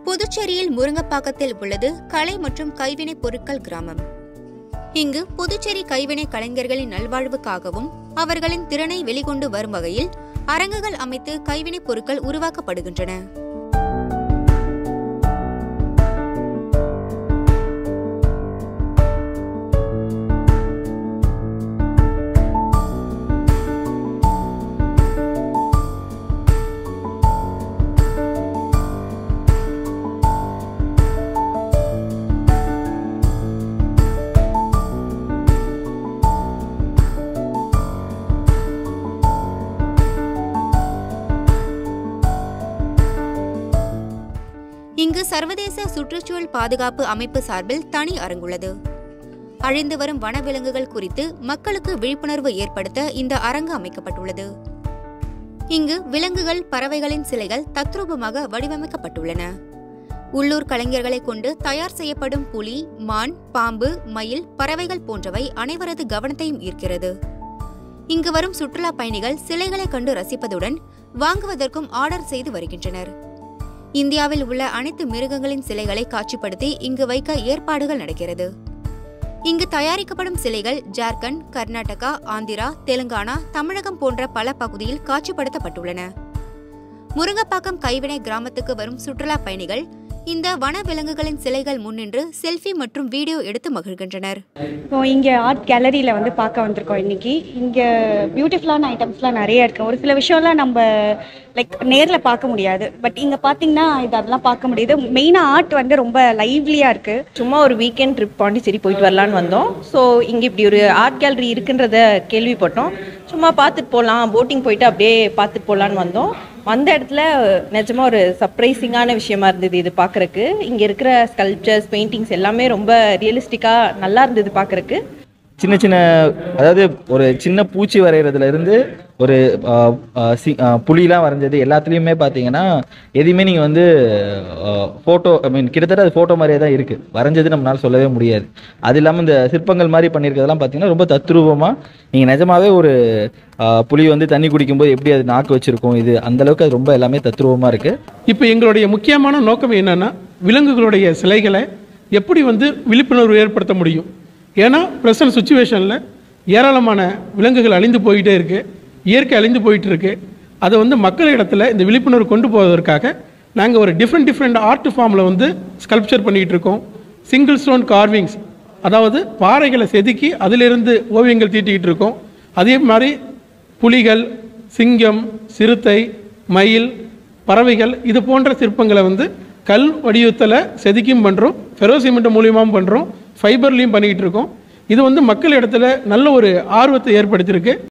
புதுச்சேரியில் முருங்கப்பாக்கத்தில் உள்ளது கலை மற்றும் கைவினைப் பொருட்கள் கிராமம் இங்கு புதுச்சேரி கைவினை கலைஞர்களின் நல்வாழ்வுக்காகவும் அவர்களின் திறனை வெளிக்கொண்டு வரும் வகையில் அரங்குகள் அமைத்து கைவினைப் பொருட்கள் உருவாக்கப்படுகின்றன இங்கு சர்வதேச சுற்றுச்சூழல் பாதுகாப்பு அமைப்பு சார்பில் தனி அரங்குள்ளது அழிந்து வரும் வனவிலங்குகள் குறித்து மக்களுக்கு விழிப்புணர்வு ஏற்படுத்த இந்த அரங்கு அமைக்கப்பட்டுள்ளது இங்கு விலங்குகள் பறவைகளின் சிலைகள் தத்ரூபமாக வடிவமைக்கப்பட்டுள்ளன உள்ளூர் கலைஞர்களை கொண்டு தயார் செய்யப்படும் புலி மான் பாம்பு மயில் பறவைகள் போன்றவை அனைவரது கவனத்தையும் ஈர்க்கிறது இங்கு வரும் சுற்றுலா பயணிகள் சிலைகளை கண்டு ரசிப்பதுடன் வாங்குவதற்கும் ஆர்டர் செய்து வருகின்றனர் இந்தியாவில் உள்ள அனைத்து மிருகங்களின் சிலைகளை காட்சிப்படுத்தி இங்கு வைக்க ஏற்பாடுகள் நடக்கிறது இங்கு தயாரிக்கப்படும் சிலைகள் ஜார்க்கண்ட் கர்நாடகா ஆந்திரா தெலுங்கானா தமிழகம் போன்ற பல பகுதியில் காட்சிப்படுத்தப்பட்டுள்ளன முருங்கப்பாக்கம் கைவினை கிராமத்துக்கு வரும் சுற்றுலா பயணிகள் இந்த வன விலங்குகளின் சிலைகள் முன்னின்று செல்ஃபி மற்றும் வீடியோ எடுத்து மகிழ்கின்றனர் இப்போ இங்கே ஆர்ட் கேலரியில் வந்து பார்க்க வந்திருக்கோம் இன்னைக்கு இங்கே பியூட்டிஃபுல்லான ஐட்டம்ஸ்லாம் நிறைய இருக்குது ஒரு சில விஷயம்லாம் நம்ம லைக் நேரில் பார்க்க முடியாது பட் இங்கே பார்த்தீங்கன்னா இது அதெல்லாம் பார்க்க முடியுது மெயினாக ஆர்ட் வந்து ரொம்ப லைவ்லியாக இருக்குது சும்மா ஒரு வீக்கெண்ட் ட்ரிப் பாண்டிச்சேரி போயிட்டு வரலான்னு வந்தோம் ஸோ இங்கே இப்படி ஒரு ஆர்ட் கேலரி இருக்குன்றத கேள்விப்பட்டோம் சும்மா பார்த்துட்டு போகலாம் போட்டிங் போயிட்டு அப்படியே பார்த்துட்டு போகலான்னு வந்தோம் வந்த இடத்துல நிஜமா ஒரு சர்ப்ரைசிங்கான விஷயமா இருந்தது இது பார்க்குறக்கு இங்கே இருக்கிற ஸ்கல்ப்சர்ஸ் பெயிண்டிங்ஸ் எல்லாமே ரொம்ப ரியலிஸ்டிக்காக நல்லா இருந்தது பார்க்குறக்கு சின்ன சின்ன அதாவது ஒரு சின்ன பூச்சி வரைகிறதுல இருந்து ஒரு ஆஹ், ஆஹ், சி- ஆஹ், புலிலாம் வரைஞ்சது எல்லாத்துலேயுமே பார்த்தீங்கன்னா எதையுமே நீங்கள் வந்து ஃபோட்டோ ஐ மீன் கிட்டத்தட்ட அது ஃபோட்டோ மாதிரியே தான் இருக்குது வரைஞ்சது நம்மளால சொல்லவே முடியாது அது இல்லாமல் இந்த சிற்பங்கள் மாதிரி பண்ணியிருக்கிறதெல்லாம் பார்த்தீங்கன்னா ரொம்ப தத்ரூபமாக நீங்கள் நிஜமாவே ஒரு ஆஹ், புலி வந்து தண்ணி குடிக்கும்போது எப்படி அது நாக்கு வச்சிருக்கும் இது அந்த அளவுக்கு அது ரொம்ப எல்லாமே தத்ரூபமாக இருக்குது இப்போ எங்களுடைய முக்கியமான நோக்கம் என்னன்னா விலங்குகளுடைய சிலைகளை எப்படி வந்து விழிப்புணர்வு ஏற்படுத்த முடியும் ஏன்னா ப்ரெசன்ட் சுச்சுவேஷனில் ஏராளமான விலங்குகள் அழிந்து போயிட்டே இருக்கு இயற்கை அழிந்து போயிட்டு இருக்கு அதை வந்து மக்கள் இடத்துல இந்த விழிப்புணர்வு கொண்டு போவதற்காக நாங்கள் ஒரு டிஃப்ரெண்ட் டிஃப்ரெண்ட் ஆர்ட் ஃபார்மில் வந்து ஸ்கல்ப்சர் பண்ணிகிட்டு இருக்கோம் சிங்கிள் ஸ்டோன் கார்விங்ஸ் அதாவது பாறைகளை செதுக்கி அதிலிருந்து ஓவியங்கள் தீட்டிக்கிட்டு இருக்கோம் அதே மாதிரி புலிகள் சிங்கம் சிறுத்தை மயில் பறவைகள் இது போன்ற சிற்பங்களை வந்து கல் வடிவத்தில் செதுக்கியும் பண்ணுறோம் ஃபெரோ சிமெண்ட் மூலியமாகவும் பண்ணுறோம் ஃபைபர்லேயும் பண்ணிக்கிட்டு இருக்கோம் இது வந்து மக்கள் இடத்துல நல்ல ஒரு ஆர்வத்தை ஏற்படுத்தியிருக்கு